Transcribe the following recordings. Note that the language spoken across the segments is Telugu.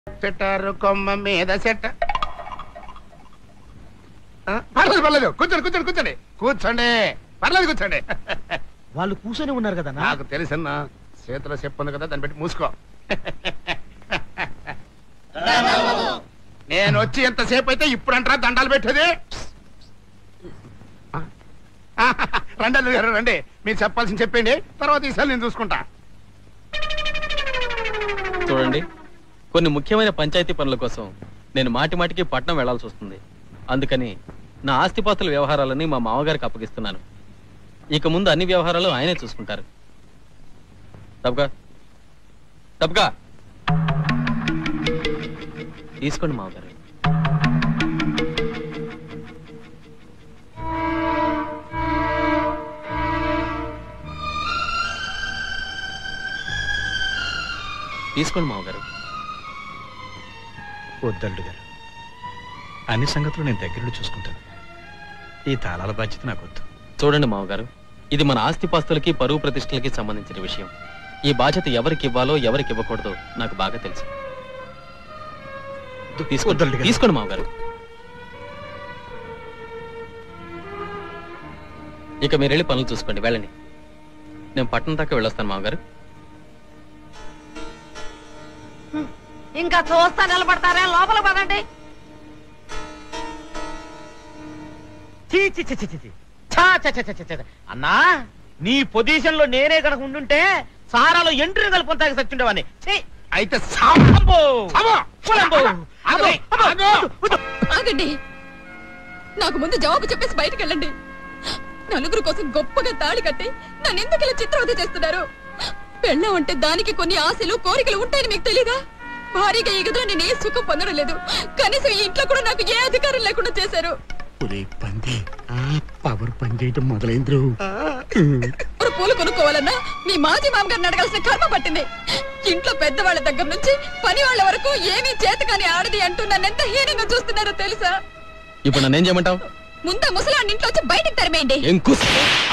పెట్టారు కొమ్మ మీద చెట్ట ఆ, పర్లేదు పర్లేదు కూర్చోండి కూర్చోండి కూర్చోండి కూర్చోండి పర్లేదు కూర్చోండి వాళ్ళు కూర్చొని ఉన్నారు కదా నాకు తెలుసన్నా చేతిలో చెప్పుంది కదా దాన్ని పెట్టి మూసుకో నేను వచ్చి ఎంతసేపు అయితే ఇప్పుడు అంటారా దండాలు పెట్టేది ఆ, రండి అల్లుడు గారు రండి మీరు చెప్పాల్సింది చెప్పండి తర్వాత ఈసారి నేను చూసుకుంటా చూడండి కొన్ని ముఖ్యమైన పంచాయతీ పనుల కోసం నేను మాటి మాటికి పట్నం వెళ్లాల్సి వస్తుంది అందుకని నా ఆస్తిపాస్తుల వ్యవహారాలని మా మామగారికి అప్పగిస్తున్నాను ఇక ముందు అన్ని వ్యవహారాలు ఆయనే చూసుకుంటారు తప్పగా తప్పగా తీసుకోండి మామగారు తీసుకోండి మామగారు వద్దల్లుడు గారు అన్ని సంగతులు నేను దగ్గరుండి చూసుకుంటాను ఈ తాళాల బాధ్యత నాకు వద్దు చూడండి మామగారు ఇది మన ఆస్తిపాస్తులకి పరువు ప్రతిష్టలకి సంబంధించిన విషయం ఈ బాధ్యత ఎవరికి ఇవ్వాలో ఎవరికి ఇవ్వకూడదో నాకు బాగా తెలుసు తీసుకోండి వద్దల్లుడు గారు. తీసుకోండి మామగారు ఇక మీరు వెళ్ళి పనులు చూసుకోండి వెళ్ళండి నేను పట్టణం దాకా వెళ్ళొస్తాను మామగారు ఇంకా చూస్తా నిలబడతారా లోపల పదండి చీ, చీ, చీ, చీ, చీ, చీ. ఛా, ఛా, ఛా, ఛా, ఛా, ఛా. అన్నా నీ పొజిషన్ లో నేనే కనుక ఉండుంటే సారాలో ఎంట్రీ కలుపుతాకి సచ్చుండేవాన్ని ఛీ! అయితే సావు. అబ్బో! సావు. కులంబో! ఆగు, అబ్బో! ఆగు. ఆగండి నాకు ముందు జవాబు చెప్పేసి బయటికి వెళ్ళండి నలుగురు కోసం గొప్పగా తాళి కట్టి నన్ను ఎందుకు ఇలా చిత్రవద చేస్తున్నారు పెళ్ళం అంటే దానికి కొన్ని ఆశలు కోరికలు ఉంటాయని మీకు తెలీదా భారీగా ఈ గదిలో నేను ఏ సుఖం పొందడం లేదు కనీసం ఈ ఇంట్లో కూడా నాకు ఏ అధికారం లేకుండా చేశారు పంది పవర్ పని చేయటం మొదలైంది ఎవరు పూలు కొనుక్కోవాలన్నా మీ మాజీ మామగారిని అడగాల్సిన కర్మ పట్టింది ఇంట్లో పెద్దవాళ్ళ దగ్గర నుంచి పని వాళ్ళ వరకు ఏమీ చేత కాని ఆడది అంటూ నన్ను ఎంత హీనంగా చూస్తున్నారో తెలుసా ఇప్పుడు నన్ను ఏం చేయమంటావు ముందా ముసలాన్ని ఇంట్లో వచ్చి బయటకు తరిమేయండి ఏం కుస్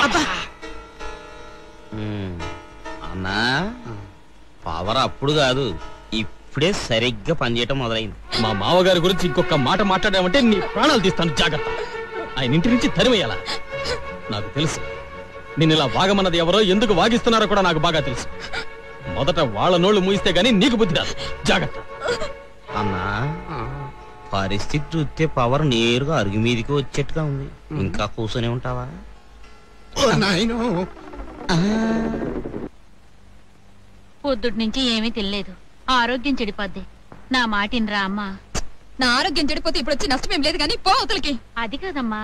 అన్నా పవర్ అప్పుడు కాదు ఇప్పుడే సరిగ్గా పనిచేయటం మొదలైంది మా మామగారి గురించి ఇంకొక మాట మాట్లాడామంటే నీ ప్రాణాలు తీస్తాను జాగ్రత్త ఆయన ఇంటి నుంచి తరిమేయాల నాకు తెలుసు నేను ఇలా వాగమన్నది ఎవరో ఎందుకు వాగిస్తున్నారో కూడా నాకు బాగా తెలుసు మొదట వాళ్ళ నోళ్లు మూయిస్తే గానీ నీకు బుద్ధి రాదు జాగ్రత్త అన్నా పరిస్థితి చూస్తే పవర్ నేరుగా అరుగు మీదకి వచ్చేట్టుగా ఉంది ఇంకా కూర్చొని ఉంటావా నాయను పొద్దుటి నుంచి ఏమీ తినలేదు ఆరోగ్యం చెడిపోద్ది నా మాటినరా అమ్మా నా ఆరోగ్యం చెడిపోతే ఇప్పుడు వచ్చి నష్టమేం లేదు కానీ పో అవతలకి అది కాదమ్మా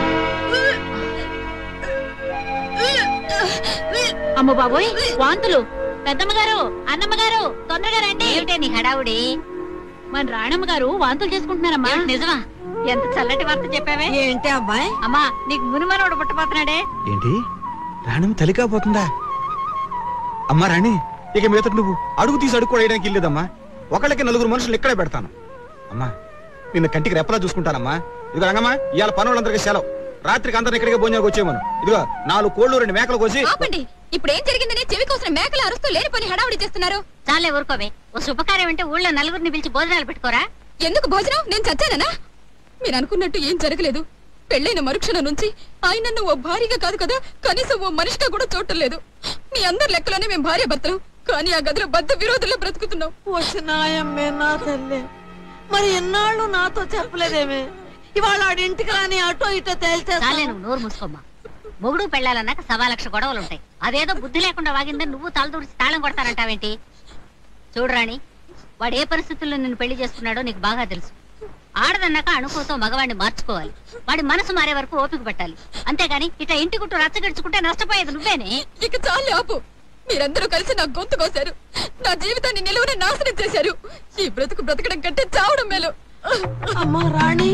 అమ్మ బాబోయ్ వాంతులు పెద్దమ్మ గారు అన్నమ్మ గారు తొందరగా రండి ఏమిటే నీ హడావుడి మన రాణమ్మ గారు వాంతులు చేసుకుంటున్నారమ్మా నిజమా ఎంత చల్లటి వార్త చెప్పావే ఏంటి అబ్బాయి అమ్మా నీకు మునిమనోడు పుట్టపోతున్నాడే ఏంటి రాణి తల్లి కాబోతుందా అమ్మా రాణి ఇక మీదట నువ్వు అడుగు తీసి అడుగు వేయడానికి ఇల్లేదమ్మా ఒకళ్ళకి నలుగురు మనుషులు ఇక్కడే పెడతాను అమ్మా నిన్ను కంటికి రెప్పలా చూసుకుంటానమ్మా ఇదిగో రంగమ్మా ఇవాళ పనులందరికీ సెలవు రాత్రికి అందరిని ఇక్కడికి భోజనానికి వచ్చేయమను ఇదిగో నాలుగు కోళ్ళు రెండు మేకలు కోసి ఆపండి ఇప్పుడు ఏం జరిగిందని చెవి కోసం మేకలు అరుస్తూ లేని పని హడావుడి చేస్తున్నారు చాలే ఊరుకోవే ఓ శుభకార్యం అంటే ఊళ్ళో నలుగురిని పిలిచి భోజనాలు పెట్టుకోరా ఎందుకు భోజనం నేను చచ్చానా మీరు అనుకున్నట్టు ఏం జరగలేదు పెళ్ళైన మరుక్షణం నుంచి ఆయన నన్ను ఓ భారీగా కాదు కదా కనీసం ఓ మనిషిగా కూడా చూడటం లేదు మీ అందరి లెక్కలోనే మేము భార్య భర్తలు కానీ ఆ గదిలో బద్ద విరోధుల్లో బ్రతుకుతున్నాం వచ్చినాయమ్మే నా తల్లి మరి ఎన్నాళ్ళు నాతో చెప్పలేదేమే ఇవాళ ఆడింటికి రాని అటో ఇటో చాలే తేల్చేస్తా నువ్వు నోరు మూసుకోమ్మా మొగుడు పెళ్ళాలన్నాక సవా లక్ష గొడవలు ఉంటాయి అదేదో బుద్ధి లేకుండా వాగిందని నువ్వు తలదూడిచి తాళం కొడతానంటావేంటి చూడరాణి వాడు ఏ పరిస్థితుల్లో నిన్ను పెళ్లి చేసుకున్నాడో నీకు బాగా తెలుసు ఆడదన్నాక అణుకుతో మగవాడిని మార్చుకోవాలి వాడి మనసు మారే వరకు ఓపిక పట్టాలి అంతేగాని ఇట్లా ఇంటి గుట్టు రచ్చగడుచుకుంటే నష్టపోయేది నువ్వేనే ఇక చాలు ఆపు మీరందరూ కలిసి నా గొంతు కోసారు నా జీవితాన్ని నిలువున నాశనం చేశారు ఈ బ్రతుకు బ్రతకడం కంటే చావడం మేలు అమ్మా రాణి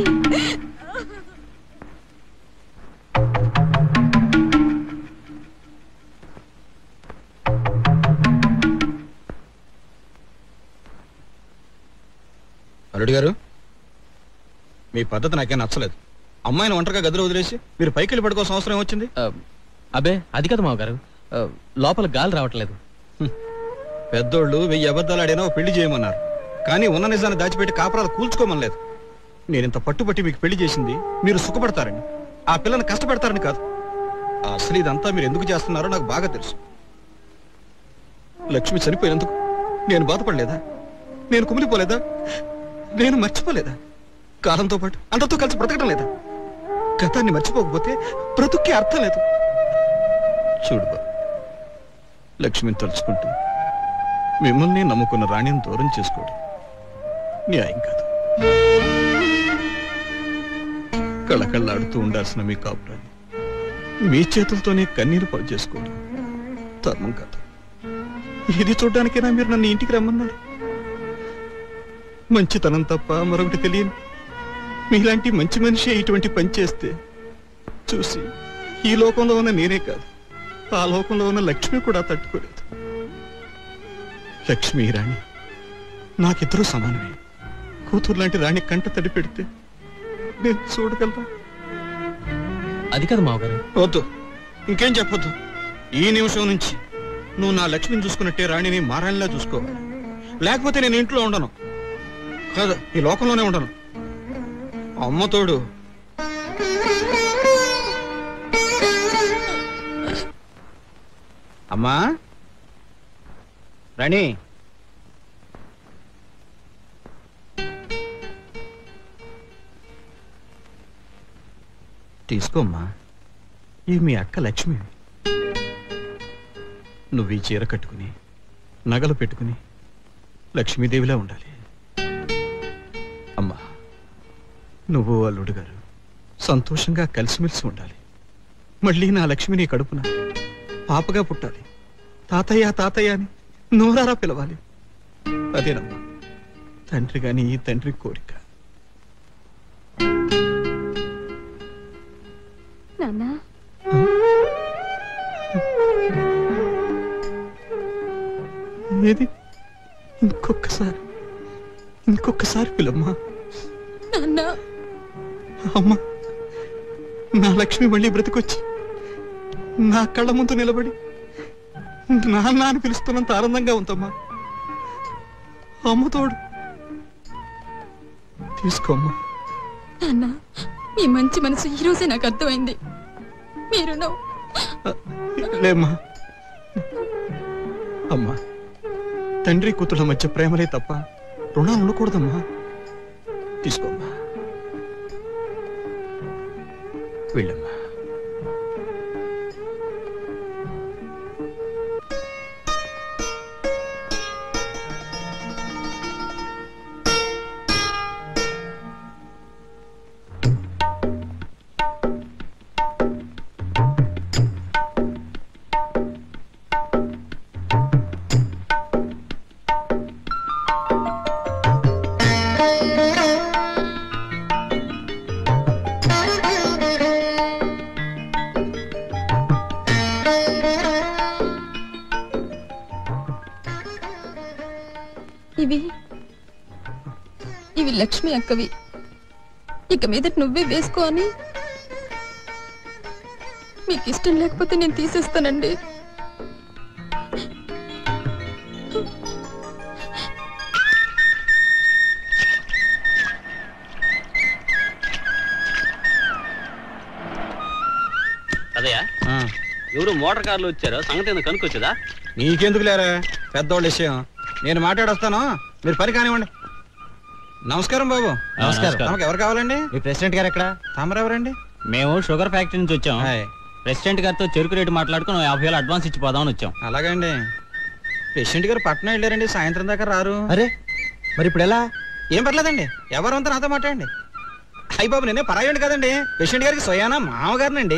అల్లుడు గారు మీ పద్ధతి నాకేం నచ్చలేదు అమ్మాయిని ఒంటరిగా గదిలో వదిలేసి మీరు పైకి వెళ్ళి పడుకోవాల్సిన అవసరం వచ్చింది ఆ, అబ్బే అది కదా మామగారు ఆ, లోపల గాలి రావట్లేదు పెద్దోళ్ళు వెయ్యి అబద్ధాలు ఆడినా ఓ పెళ్లి చేయమన్నారు కానీ ఉన్న నిజాన్ని దాచిపెట్టి కాపురాలు కూల్చుకోమనలేదు నేనింత పట్టుబట్టి మీకు పెళ్లి చేసింది మీరు సుఖపడతారని ఆ పిల్లని కష్టపెడతారని కాదు అసలు ఇదంతా మీరు ఎందుకు చేస్తున్నారో నాకు బాగా తెలుసు లక్ష్మి చనిపోయినందుకు నేను బాధపడలేదా నేను కుమిలిపోలేదా నేను మర్చిపోలేదా కాలంతో పాటు అందరితో కలిసి బ్రతకడం లేదా గతాన్ని మర్చిపోకపోతే బ్రతుక్కి అర్థం లేదు చూడు బాబు లక్ష్మిని తలుచుకుంటూ మిమ్మల్ని నమ్ముకున్న రాణిని దూరం చేసుకోవడం న్యాయం కాదు కళకళ్ళాడుతూ ఉండాల్సిన మీ కాపురాన్ని మీ చేతులతోనే కన్నీరు పాలు చేసుకోవడం ధర్మం కాదు ఇది చూడ్డానికైనా మీరు నన్ను ఇంటికి రమ్మన్నారు మంచితనం తప్ప మరొకటి తెలియని మీలాంటి మంచి మనిషి ఇటువంటి పని చేస్తే చూసి ఈ లోకంలో ఉన్న నేనే కాదు ఆ లోకంలో ఉన్న లక్ష్మి కూడా తట్టుకోలేదు లక్ష్మి రాణి నాకిద్దరూ సమానమే కూతురు లాంటి రాణి కంట తడి పెడితే నేను చూడగలరా అది కాదు మావగారు వద్దు ఇంకేం చెప్పొద్దు ఈ నిమిషం నుంచి నువ్వు నా లక్ష్మిని చూసుకున్నట్టే రాణిని మారాణిలా చూసుకోవాలి లేకపోతే నేను ఇంట్లో ఉండను కాదు ఈ లోకంలోనే ఉండను అమ్మ తోడు అమ్మా రాణి తీసుకోమ్మా ఈ మీ అక్క లక్ష్మి నువ్వు ఈ చీర కట్టుకుని నగలు పెట్టుకుని లక్ష్మీదేవిలా ఉండాలి అమ్మా నువ్వు అల్లుడు గారు సంతోషంగా కలిసిమెలిసి ఉండాలి మళ్ళీ నా లక్ష్మి నీ కడుపున పాపగా పుట్టాలి తాతయ్య తాతయ్య అని నోరారా పిలవాలి అదేనమ్మా తండ్రి గాని ఈ తండ్రి కోరిక నాన్నా ఏది ఇంకొకసారి ఇంకొకసారి పిలమ్మా నాన్నా అమ్మా నా లక్ష్మి మళ్ళీ బ్రతికొచ్చి నా కళ్ళ ముందు నిలబడి నాన్న అని పిలుస్తున్నంత ఆనందంగా ఉందమ్మా అమ్మ తోడు తీసుకోమ్మా నాన్న మీ మంచి మనసు ఈ రోజే నాకు అర్థమైంది మీరు లేమ్మా అమ్మా తండ్రి కూతుళ్ళ మధ్య ప్రేమలే తప్ప రుణాలు ఉండకూడదమ్మా తీసుకోమ్మా వెళ్ళమ్మా ఇవి ఇవి లక్ష్మి అక్కవి ఇక మీదట నువ్వే వేసుకో అని మీకు ఇష్టం లేకపోతే నేను తీసేస్తానండి అదయ్యా ఎవరు మోటార్ కార్లు వచ్చారో సంగతి ఎందుకు కనుక్కొచ్చదా నీకెందుకు లేరా పెద్దోళ్ళ విషయం నేను మాట్లాడొస్తాను మీరు పని కానివ్వండి నమస్కారం బాబు నమస్కారం. తమకు ఎవరు కావాలండి మీ ప్రెసిడెంట్ గారు ఎక్కడ తమరెవరండి మేము షుగర్ ఫ్యాక్టరీ నుంచి వచ్చాం ప్రెసిడెంట్ గారితో చెరుకు రేటు మాట్లాడుకుని ఓ యాభై వేలు అడ్వాన్స్ ఇచ్చి పోదామని వచ్చాం అలాగండి పేషెంట్ గారు పట్నం వెళ్ళారండి సాయంత్రం దాకా రారు అరే మరి ఇప్పుడు ఎలా ఏం పర్లేదండి ఎవరంతా నాతో మాట్లాడండి అయ్యి బాబు నేనే పరాయండి కదండి పేషెంట్ గారికి సొయానా మామగారినండి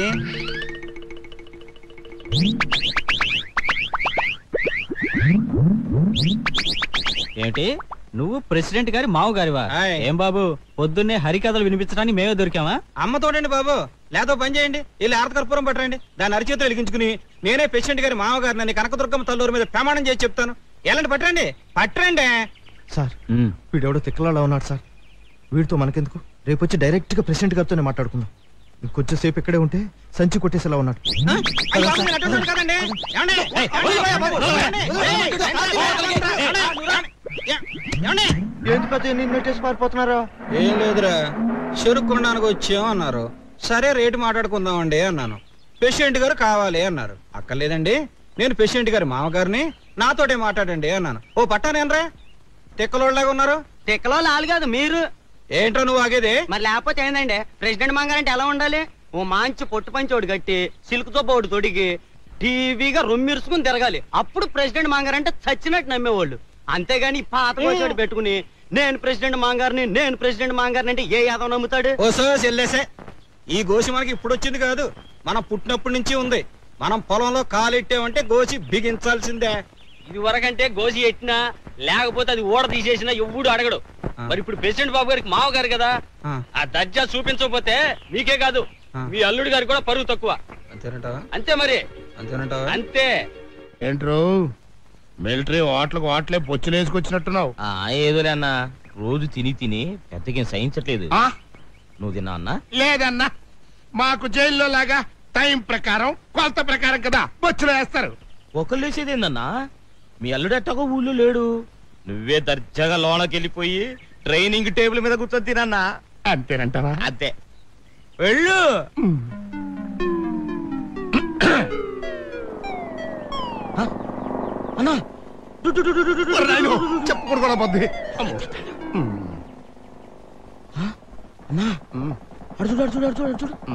ఏమిటి నువ్వు ప్రెసిడెంట్ గారి మావు గారివా హాయ్. ఏం బాబు పొద్దున్నే హరికథలు వినిపించడానికి మేమే దొరికామా అమ్మ తోడండి బాబు లేదో పని చేయండి వెళ్ళి ఆరత కర్పూరం పట్టండి దాన్ని అరిచేతులు వెలిగించుకుని నేనే పేషెంట్ గారి మామగారిని కనకదుర్గమ్మ తల్లూరు మీద ప్రమాణం చేసి చెప్తాను ఎలాంటి పట్టండి పట్టండి సార్ వీడెవడో తిక్కలాగా ఉన్నాడు సార్ వీడితో మనకెందుకు రేపు వచ్చి డైరెక్ట్ గా ప్రెసిడెంట్ గారితోనే మాట్లాడుకుందాం ఇంకొంచెం సేపు ఇక్కడే ఉంటే సంచి కొట్టేసేలా ఉన్నాడు ఆ? అయ్య బాబు, నేను అటువంటి వాడిని కాదండి. ఏమండి? ఏమండి? ఏయ్, బాబు, ఏమండి? ఏయ్, ఏయ్, ఏయ్, ఏయ్, ఏయ్, ఏయ్, ఏయ్, ఏయ్, ఏంటి పెద్ద ఎన్ని నెట్టేసి పారిపోతున్నారు ఏం లేదురా చెరుకు కొనడానికి వచ్చాం అన్నారు సరే రేటు మాట్లాడుకుందామండి అన్నాను పేషెంట్ గారు కావాలి అన్నారు అక్కర్లేదండి నేను పేషెంట్ గారి మామగారిని నాతోటే మాట్లాడండి అన్నాను ఓ పట్టానేనరా తిక్కలోళ్ళగా ఉన్నారు తిక్కలో లాలు కాదు మీరు ఏంట్రా నువ్వు ఆగేది మరి లేకపోతే ఏందండి ప్రెసిడెంట్ మంగారంటే ఎలా ఉండాలి ఓ మంచి పొట్టు పంచోడు కట్టి సిల్క్ తో బోడు తొడిగి టీవీగా రొమ్మిరుసుకుని తిరగాలి అప్పుడు ప్రెసిడెంట్ మంగారంటే చచ్చినట్టు నమ్మేవాళ్ళు అంతేగాని ఈ పాత పోసాడు పెట్టుకుని నేను ప్రెసిడెంట్ మంగారిని నేను ప్రెసిడెంట్ మంగారిని అంటే ఏ యాదవ్ నమ్ముతాడు ఓ సో చెల్లేసే ఈ గోసి మనకి ఇప్పుడు వచ్చింది కాదు మనం పుట్టినప్పటి నుంచి ఉంది మనం పొలంలో కాలెట్టామంటే గోసి బిగించాల్సిందే ఇది వరకంటే గోసి ఎట్టినా లేకపోతే అది ఓడ తీసేసినా ఎవ్వడు అడగడు మరి ఇప్పుడు ప్రెసిడెంట్ బాబు గారికి మావ గారు కదా ఆ, ఆ దర్జా చూపించకపోతే మీకే కాదు ఆ. మీ అల్లుడి గారికి కూడా పరువు తక్కువ అంతేనంటావా అంతే మరి అంతేనంటావా అంతే ఏంట్రో మిలిటరీ ఓట్లకు ఓట్లే పొచ్చులు వేసుకొచ్చినట్టున్నావు ఆ ఏదోలే అన్న రోజు తిని తిని పెద్దకేం సహించట్లేదు ఆ? నువ్వు తిన్నా అన్నా లేదన్నా మాకు జైల్లో లాగా టైం ప్రకారం కొలత ప్రకారం కదా బొచ్చులు వేస్తారు ఒకళ్ళు వేసేది ఏందన్నా మీ అల్లుడు ఎట్టగో ఊళ్ళో లేడు నువ్వే దర్జాగా లోనకి వెళ్ళిపోయి ట్రైనింగ్ టేబుల్ మీద కూర్చొని తినన్నా అంతేనంటావా అంతే వెళ్ళు ఆ? అన్నా డు, డు, డు, డు, డు, డు, డు, నాయనో, డు, డు, డు. చెప్పకూడదు కూడా పొద్దు అన్నా అడు చూడు అడు చూడు అడు చూడు అడు చూడు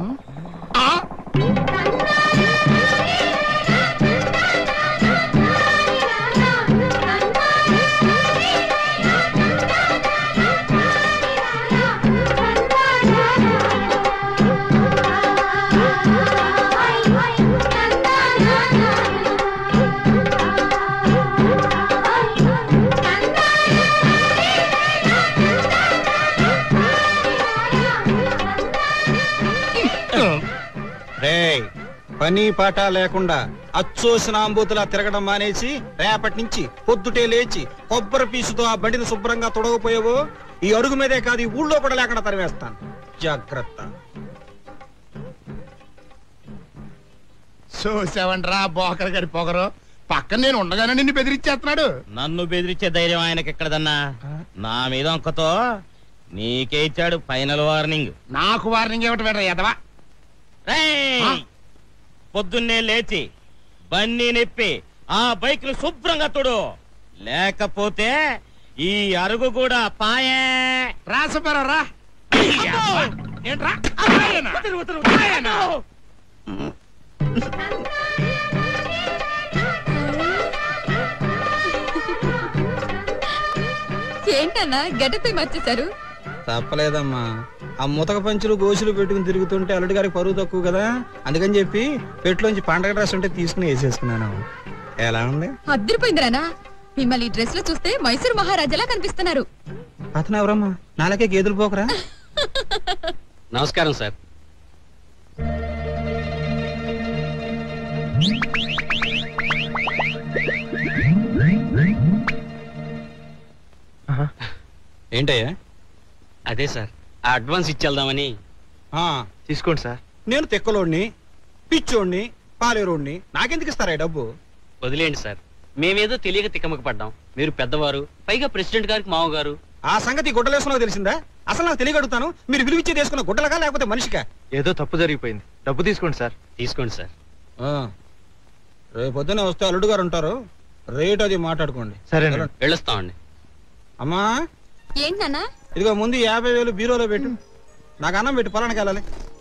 రేయ్ పని పాట లేకుండా అచ్చోసిన అంబూతులా తిరగడం మానేసి రేపటి నుంచి పొద్దుటే లేచి కొబ్బరి పీసుతో ఆ బండిని శుభ్రంగా తొడగపోయావో ఈ అడుగు మీదే కాదు ఈ ఊళ్ళో కూడా లేకుండా తరివేస్తాను జాగ్రత్త చూసావంట్రా బోకర్ గడి పొగరు పక్కన నేను ఉండగానే నిన్ను బెదిరించేస్తున్నాడు నన్ను బెదిరించే ధైర్యం ఆయనకి ఎక్కడదన్నా నా మీద అంకతో నీకే ఇచ్చాడు ఫైనల్ వార్నింగ్ నాకు వార్నింగ్ ఇవ్వటం ఏంట్రా ఎదవా రేయ్! ఆ? పొద్దున్నే లేచి బన్నీ నెప్పి ఆ బైక్ ను శుభ్రంగా తొడు లేకపోతే ఈ అరుగు కూడా పాయే రాసపరా రా ఏంట్రా ఆయనా? ఆయనా? ఏంటన్నా గడ్డపై మర్చేశారు తప్పలేదమ్మా ఆ ముతక పంచులు గోసులు పెట్టుకుని తిరుగుతుంటే అల్లుడి గారికి పరువు తక్కువ కదా అందుకని చెప్పి పెట్టులోంచి పండగ డ్రెస్ ఉంటే తీసుకుని వేసేసుకున్నాను ఎలా ఉంది అద్దరిపోయిందిరానా మిమ్మల్ని ఈ డ్రెస్ లో చూస్తే మైసూరు మహారాజాలా కనిపిస్తున్నారు అతను ఎవరమ్మా నాలకే గేదెలు పోకరా నమస్కారం సార్ ఏంటయ్యా అదే సార్ ఆ అడ్వాన్స్ ఇచ్చేద్దామని ఆ, తీసుకోండి సార్ నేను తెక్కలోడిని పిచ్చోడిని పాలేరోడిని నాకెందుకు ఇస్తారా ఈ డబ్బు వదిలేండి సార్ మేమేదో తెలియక తిక్కమక పడ్డాం మీరు పెద్దవారు పైగా ప్రెసిడెంట్ గారికి మామగారు ఆ సంగతి గుడ్డలేసుకున్నా తెలిసిందా అసలు నాకు తెలియగడుగుతాను మీరు విలువిచ్చే తీసుకున్న గుడ్డలగా లేకపోతే మనిషికా ఏదో తప్పు జరిగిపోయింది డబ్బు తీసుకోండి సార్ తీసుకోండి సార్ ఆ, రేపు పొద్దునే వస్తే అల్లుడు గారు ఉంటారు రేట్ అది మాట్లాడుకోండి సరేనండి వెళ్ళొస్తామండి అమ్మా ఏంటన్నా ఇదిగో ముందు యాభై వేలు బీరోలో పెట్టు నాకు అన్నం పెట్టి పొలానికి వెళ్ళాలి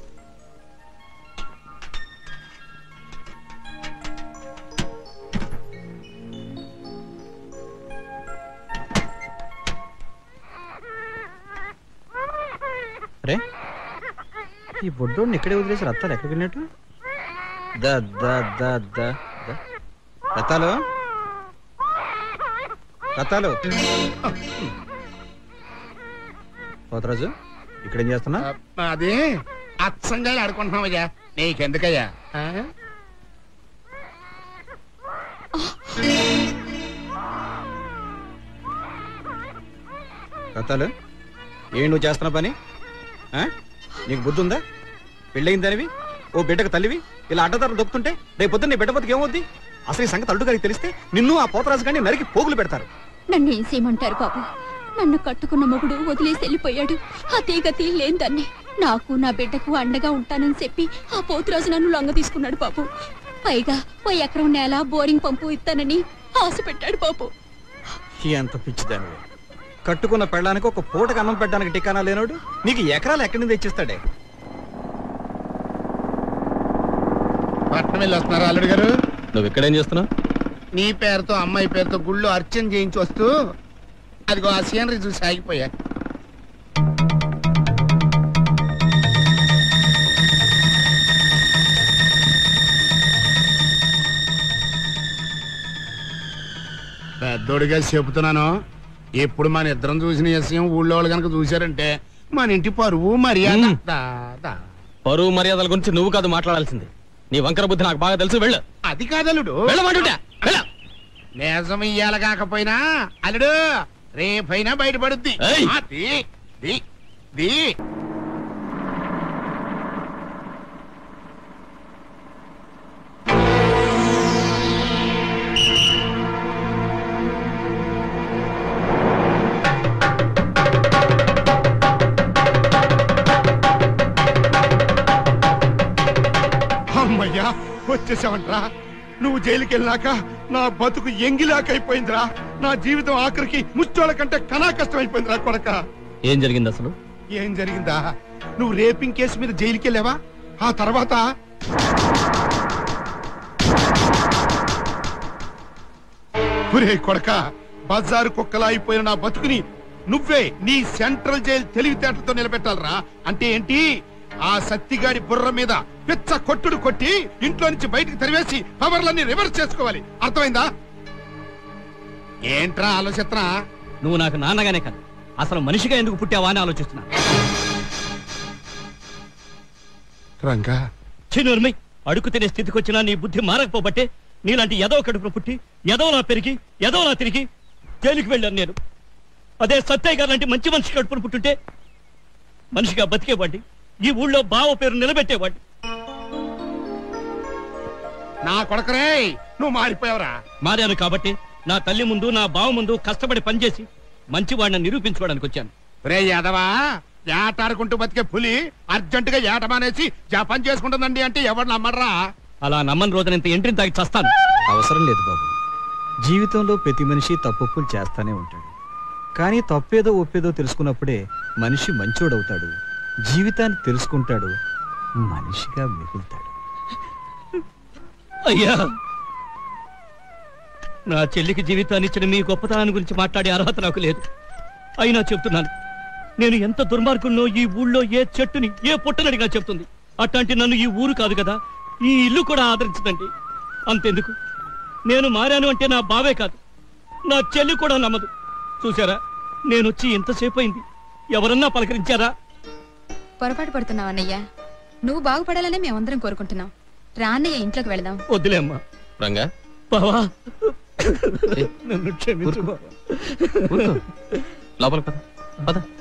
రే ఈ బొడ్డోడిని ఇక్కడే వదిలేసి రత్తాలు ఎక్కడికి వెళ్ళినట్టు ద ద ద ద ద. రత్తాలు రత్తాలు పోతరాజు ఇక్కడేం చేస్తున్నా ఆ, అది అచ్చంగా ఆడుకుంటున్నావయ్యా నీకెందుకయ్యా ఆ? రత్తాలు ఏ నువ్వు చేస్తున్న పని ఆ? నీకు బుద్ధి ఉందా పెళ్ళయిన దానివి ఓ బిడ్డకు తల్లివి ఇలా అడ్డదారులు దొక్కుతుంటే రేపు పొద్దున్న నీ బిడ్డ బతికి ఏమవుద్ది అసలు ఈ సంగతి అల్లుడు గారికి తెలిస్తే నిన్ను ఆ పోతరాజు గారిని నరికి పోగులు పెడతారు నన్ను ఏం చేయమంటారు బాబు నన్ను కట్టుకున్న మొగుడు వదిలేసి వెళ్ళిపోయాడు ఆ తీగతి లేందన్ని నాకు నా బిడ్డకు అండగా ఉంటానని చెప్పి ఆ పోతురాజు నన్ను లొంగ తీసుకున్నాడు బాబు పైగా ఓ ఎకరం నేల బోరింగ్ పంపు ఇస్తానని ఆశ పెట్టాడు బాబు ఎంత పిచ్చిదాని కట్టుకున్న పెళ్ళానికి ఒక పూటకు అన్నం పెట్టడానికి టికానా లేనోడు నీకు ఎకరాలు ఎక్కడి నుంచి తెచ్చిస్తాడే పట్నం వెళ్ళి వస్తున్నారా అల్లుడు గారు నువ్వు ఇక్కడేం చేస్తున్నావు నీ పేరుతో అమ్మాయి పేరుతో గుళ్ళో అర్చన చేయించి వస్తూ అదిగో ఆ సీనరీ చూసి ఆగిపోయా పెద్దోడిగా చెబుతున్నాను ఎప్పుడు మన ఇద్దరం చూసిన విషయం ఊళ్ళో వాళ్ళు కనుక చూశారంటే మన ఇంటి పరువు మర్యాద మ్మ్. దా, దా. పరువు మర్యాదల గురించి నువ్వు కాదు మాట్లాడాల్సింది నీ వంకర బుద్ధి నాకు బాగా తెలుసు వెళ్ళు అది కాదలుడు వెళ్ళమంటుంటే వెళ్ళు నిజం ఇయ్యాల కాకపోయినా అల్లుడు రేపైనా బయటపడుద్ది ఏయ్! ఆ, దీ, దీ, దీ. అమ్మయ్యా వచ్చేసావంట్రా నువ్వు జైలుకి వెళ్ళాక నా బతుకు ఎంగిలాకైపోయిందిరా నా జీవితం ఆఖరికి ముచ్చోళ్ళ కంటే కనా కష్టం అయిపోయిందిరా కొడక ఏం జరిగింది అసలు ఏం జరిగిందా నువ్వు రేపింగ్ కేసు మీద జైలుకి వెళ్ళావా ఆ తర్వాత ఒరే కొడక బజారు కుక్కలా అయిపోయిన నా బతుకుని నువ్వే నీ సెంట్రల్ జైలు తెలివితేటలతో నిలబెట్టాలరా అంటే ఏంటి ఆ సత్తిగాడి బుర్ర మీద పిచ్చ కొట్టుడు కొట్టి ఇంట్లో నుంచి బయటికి తరివేసి పవర్లన్నీ రివర్స్ చేసుకోవాలి అర్థమైందా ఏంట్రా ఆలోచిస్తున్నా నువ్వు నాకు నాన్నగానే కాదు అసలు మనిషిగా ఎందుకు పుట్టావా అని ఆలోచిస్తున్నా రంగా చిన్నూర్మి అడుగు తినే స్థితికి వచ్చినా నీ బుద్ధి మారకపోబట్టే నీలాంటి ఎదవ కడుపులో పుట్టి ఎదవలా పెరిగి ఎదవలా తిరిగి జైలుకి వెళ్ళాను నేను అదే సత్యయ్య గారు లాంటి మంచి మనిషి కడుపును పుట్టుంటే మనిషిగా బతికేవాడి ఈ ఊళ్ళో బావ పేరు నిలబెట్టేవాడి నా కొడకరే నువ్వు మారిపోయావురా మారాను కాబట్టి నా తల్లి ముందు నా బావ ముందు కష్టపడి పనిచేసి మంచివాడిని నిరూపించుకోవడానికి వచ్చాను రే యాదవా ఏటాడుకుంటూ బతికే పులి అర్జెంట్ గా ఏట మానేసి జపం చేసుకుంటుందండి అంటే ఎవరు నమ్మడరా అలా నమ్మని రోజున ఇంత ఎంట్రీని తాగి చస్తాను అవసరం లేదు బాబు జీవితంలో ప్రతి మనిషి తప్పులు చేస్తానే ఉంటాడు కానీ తప్పేదో ఒప్పేదో తెలుసుకున్నప్పుడే మనిషి మంచోడవుతాడు జీవితాన్ని తెలుసుకుంటాడు మనిషిగా మిగులుతాడు అయ్యా నా చెల్లికి జీవితాన్ని ఇచ్చిన మీ గొప్పతనాన్ని గురించి మాట్లాడే అర్హత నాకు లేదు అయినా చెప్తున్నాను నేను ఎంత దుర్మార్గున్నో ఈ ఊళ్ళో ఏ చెట్టుని ఏ పుట్టనడిగా చెప్తుంది అట్లాంటి నన్ను ఈ ఊరు కాదు కదా ఈ ఇల్లు కూడా ఆదరించదండి అంతెందుకు నేను మారాను అంటే నా బావే కాదు నా చెల్లి కూడా నమ్మదు చూసారా నేను వచ్చి ఎంతసేపు అయింది ఎవరన్నా పలకరించారా పొరపాటు పడుతున్నావు అన్నయ్య నువ్వు బాగుపడాలని మేమందరం కోరుకుంటున్నాం రా అన్నయ్య ఇంట్లోకి వెళదాం వద్దులే అమ్మా రంగా బావా నన్ను క్షమించు బావా లోపల పద పద